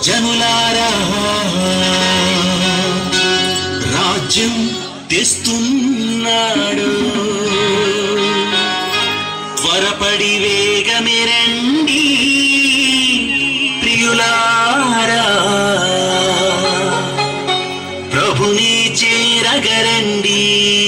జనులారా రాజ్యం తెస్తున్నాడు త్వరపడి వేగమెరండి ప్రియులారా ప్రభుని చేరగరండి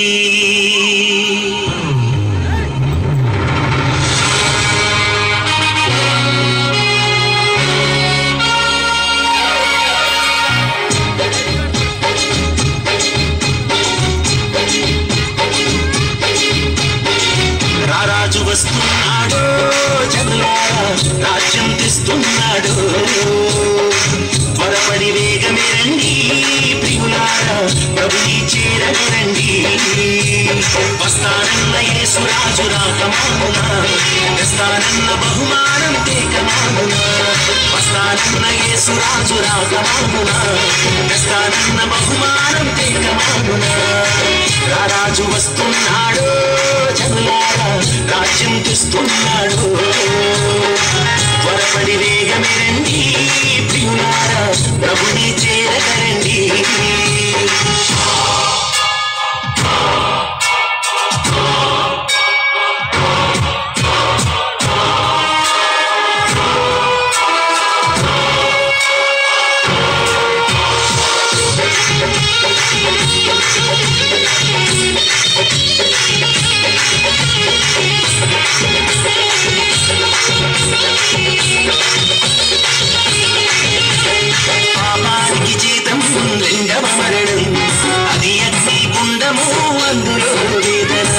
రారాజు వస్తున్నాడు జనులారా రాజ్యం తెస్తున్నాడు త్వరపడి వేగమే రండి ప్రియులారా ప్రభుని చేరగరండి వస్తానన్న యేసురాజు రాకమానున తెస్తానన్న బహుమానం తేకమానున వస్తానన్న యేసురాజు రాకమానున తెస్తానన్న బహుమానం తేకమానున రారాజు వస్తున్నాడు జనులారా రాజ్యం తెస్తున్నాడు త్వరపడి వేగమే రండి ప్రియులారా ప్రభుని చేరగరండి పాపానికి జీతం రెండవ మరణం అది అగ్ని గుండము అందులో వేదన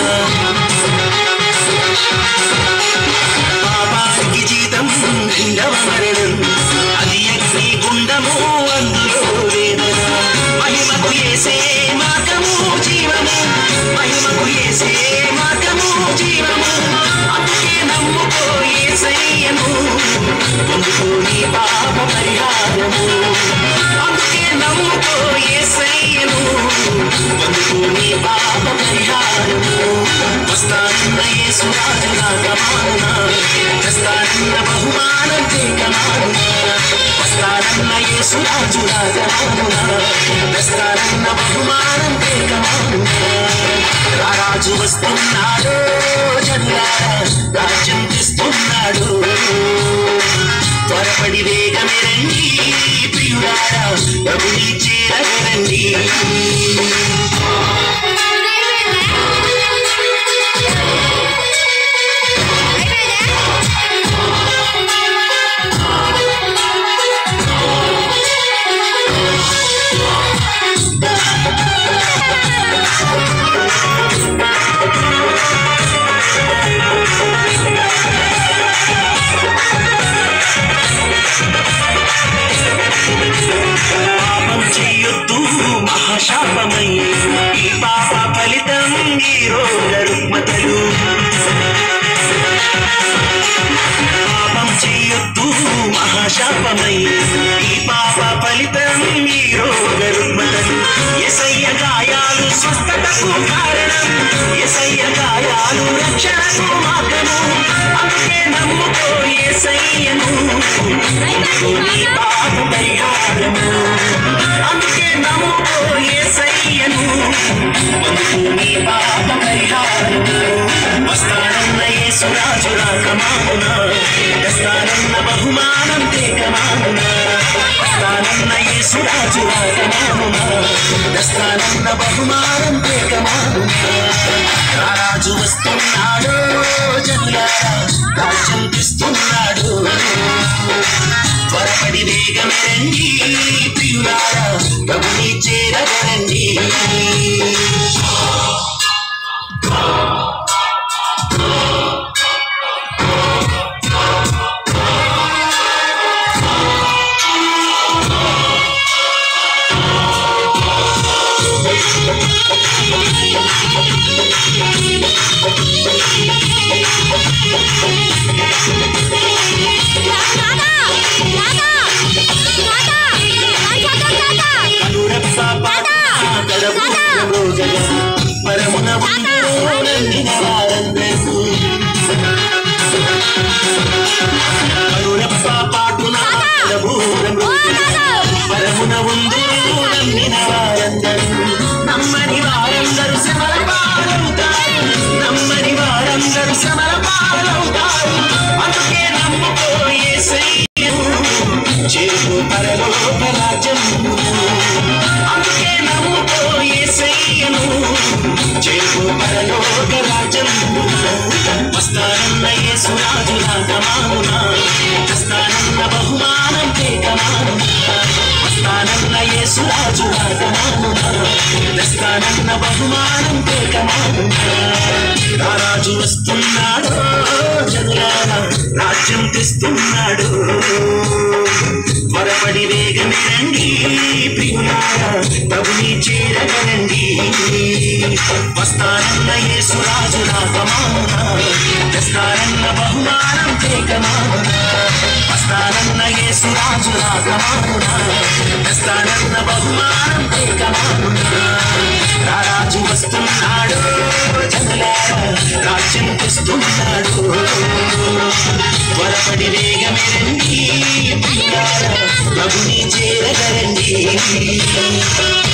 పాపానికి జీతం రెండవ మరణం అది అగ్ని గుండము అందులో వేదన మహిమకు ఏసే మార్గము జీవము మహిమకు ఏసే మార్గము జీవము అందుకే నమ్ముకో ఏసయ్యను పొందుకో నీ పాప పరిహారము అందుకే నమ్ముకో ఏసయ్యను పొందుకో నీ పాప పరిహారము వస్తానన్న యేసురాజు నాగమాన తెస్తానన్న బహుమానం తేకమాన వస్తానన్న యేసురాజు రాజమాన తెస్తానన్న బహుమానం తేకమాన రారాజు వస్తున్నాడు జనులారా రాజ్యం తెస్తున్నాడు త్వరపడి వేగమే రండి ప్రియులారా ప్రభుని చేరగరండి పాపం చేయొద్దు మహాశాపమై ఈ పాప ఫలితం ఈ రోగ రుగ్మతలు పాపం చేయొద్దు మహాశాపమై ఈ పాప ఫలితం ఈ రోగ రుగ్మతలు ఎసయ్య గాయాలు స్వస్థతకు కారణం ఎసయ్య గాయాలు రక్షణకు మార్గము అందుకే నమ్ముకో ఎసయ్యను నమ్ముకో నీ పాప పరిహారము అందుకే నమ్ముకో ఏసయ్యను పొందుకో నీ పాప పరిహారము వస్తానన్న యేసురాజు రాకమానున తెస్తానన్న బహుమానం తేకమానున వస్తానన్న యేసురాజు రాకమానున తెస్తానన్న బహుమానం తేకమానున రారాజు వస్తున్నాడు జనులారా రాజ్యం తెస్తున్నాడు త్వరపడి వేగమే రండి ప్రియులారా ప్రభుని చేరగరండి రాధా రాధా రాధా బహుమానం పేకమానునా రారాజు వస్తున్నాడు జనులారా రాజ్యం తెస్తున్నాడు త్వరపడి వేగమే రండి ప్రియులారా ప్రభుని చేరగరండి వస్తానన్న యేసురాజు రాకమానునా తెస్తానన్న బహుమానం పేకమానునా వస్తానన్న యేసురాజు రాకమానునా తెస్తానన్న బహుమానం పేకమానునా రారాజు వస్తున్నాడు జనులారా రాజ్యం తెస్తున్నాడు త్వరపడి వేగమే రండి ప్రియులారా ప్రభుని చేరగరండి